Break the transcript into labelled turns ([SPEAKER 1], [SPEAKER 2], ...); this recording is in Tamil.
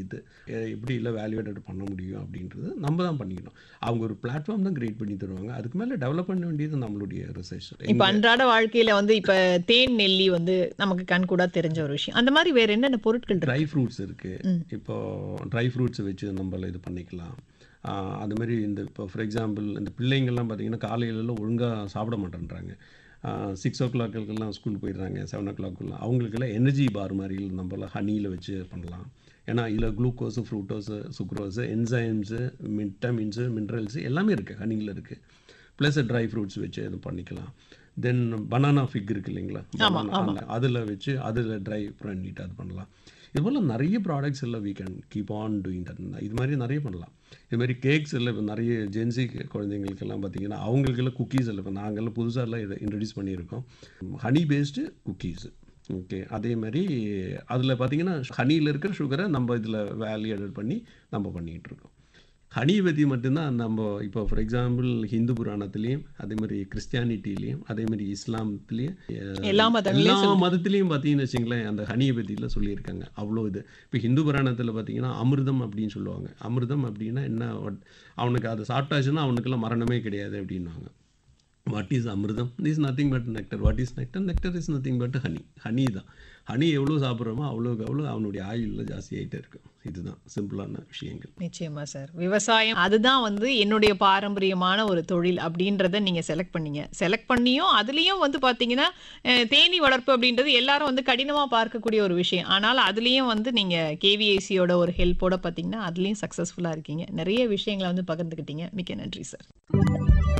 [SPEAKER 1] சேர்த்து எ- எப்படி இல்லை வேல்யூவேட்டட் பண்ண முடியும் அப்படின்றது நம்ம தான் பண்ணிக்கணும் அவங்க ஒரு பிளாட்ஃபார்ம் தான் கிரியேட் பண்ணி தருவாங்க அதுக்கு மேலே டெவலப் பண்ண வேண்டியது நம்மளுடைய ரிசர்ச்
[SPEAKER 2] இப்ப அன்றாட வாழ்க்கையில வந்து இப்ப தேன் நெல்லி வந்து நமக்கு கண் கூட தெரிஞ்ச ஒரு விஷயம் அந்த மாதிரி வேற என்னென்ன பொருட்கள் இருக்கு
[SPEAKER 1] ட்ரை ஃப்ரூட்ஸ் இருக்குது இப்போ ட்ரை ஃப்ரூட்ஸ் வச்சு நம்மள இது பண்ணிக்கலாம் ஆஹ் அது மாதிரி இந்த இப்போ ஃபார் எக்ஸாம்பிள் இந்த பிள்ளைங்கள்லாம் பார்த்தீங்கன்னா காலையிலலாம் ஒழுங்காக சாப்பிட மாட்டேன்றாங்க சிக்ஸ் ஓ கிளாக்குலாம் ஸ்கூல் போயிடுறாங்க செவன் ஓ கிளாக்குலாம் அவங்களுக்கெல்லாம் எனர்ஜி பார் மாதிரி நம்மள ஹனியில் வச்சு பண்ணலாம் ஏன்னா இதில் glucose fructose sucrose enzymes vitamins minerals எல்லாமே இருக்குது ஹனியில் இருக்குது ப்ளஸ் ட்ரை ஃப்ரூட்ஸ் வச்சு இது பண்ணிக்கலாம் தென் பனானா ஃபிக் இருக்கு இல்லைங்களா அதில் வச்சு அதில் ட்ரை பண்ணிட்டு அது பண்ணலாம் இது போல் நிறைய ப்ராடக்ட்ஸ் எல்லாம் we can keep on doing that இது மாதிரி நிறைய பண்ணலாம் இது மாதிரி கேக்ஸ் எல்லாம் இப்போ நிறைய ஜென்சி குழந்தைங்களுக்கெல்லாம் பார்த்தீங்கன்னா அவங்களுக்கெல்லாம் குக்கீஸ் எல்லாம் இப்போ நாங்கள்லாம் புதுசாக எல்லாம் இதை இன்ட்ரடியூஸ் பண்ணியிருக்கோம் ஹனி பேஸ்டு குக்கீஸ் ஓகே அதே மாதிரி அதில் பார்த்தீங்கன்னா ஹனியில் இருக்கிற சுகரை நம்ம இதில் வேல்யூ எடட் பண்ணி நம்ம பண்ணிக்கிட்டு இருக்கோம் ஹனி பற்றி மட்டும்தான் நம்ம இப்போ ஃபார் எக்ஸாம்பிள் ஹிந்து புராணத்துலேயும் அதே மாதிரி கிறிஸ்டியானிட்டிலையும் அதே மாதிரி இஸ்லாமத்துலேயும்
[SPEAKER 2] எல்லா மதங்களையும்
[SPEAKER 1] எல்லா மதத்துலேயும் பார்த்தீங்கன்னு வச்சுங்களேன் அந்த ஹனியை பற்றிலாம் சொல்லியிருக்காங்க அவ்வளோ இது இப்போ ஹிந்து புராணத்தில் பார்த்தீங்கன்னா அமிர்தம் அப்படின்னு சொல்லுவாங்க அமிர்தம் அப்படின்னா என்ன what- அவனுக்கு அதை சாப்பிட்டாச்சுன்னா அவனுக்கெல்லாம் மரணமே கிடையாது அப்படின்வாங்க what is amirtham is nothing but nectar what is nectar nectar is nothing but honey honey தான் ஹனி எவ்வளோ சாப்பிட்றோமோ அவ்வளோக்கு அவ்வளோ அவனுடைய ஆயுளில் ஜாஸ்தியாகிட்டே இருக்கும் இதுதான் சிம்பிளான விஷயங்கள்
[SPEAKER 2] நிச்சயமா சார் விவசாயம் அதுதான் வந்து என்னுடைய பாரம்பரியமான ஒரு தொழில் அப்படின்றத நீங்க செலக்ட் பண்ணீங்க செலக்ட் பண்ணியும் அதுலயும் வந்து பாத்தீங்கன்னா அஹ், தேனீ வளர்ப்பு அப்படின்றது எல்லாரும் வந்து கடினமா பார்க்கக்கூடிய ஒரு விஷயம் ஆனால் அதுலயும் வந்து நீங்க கேவிஐசியோட ஒரு ஹெல்ப்போட பாத்தீங்கன்னா அதுலயும் சக்சஸ்ஃபுல்லா இருக்கீங்க நிறைய விஷயங்களை வந்து பகிர்ந்துக்கிட்டீங்க மிக்க நன்றி சார்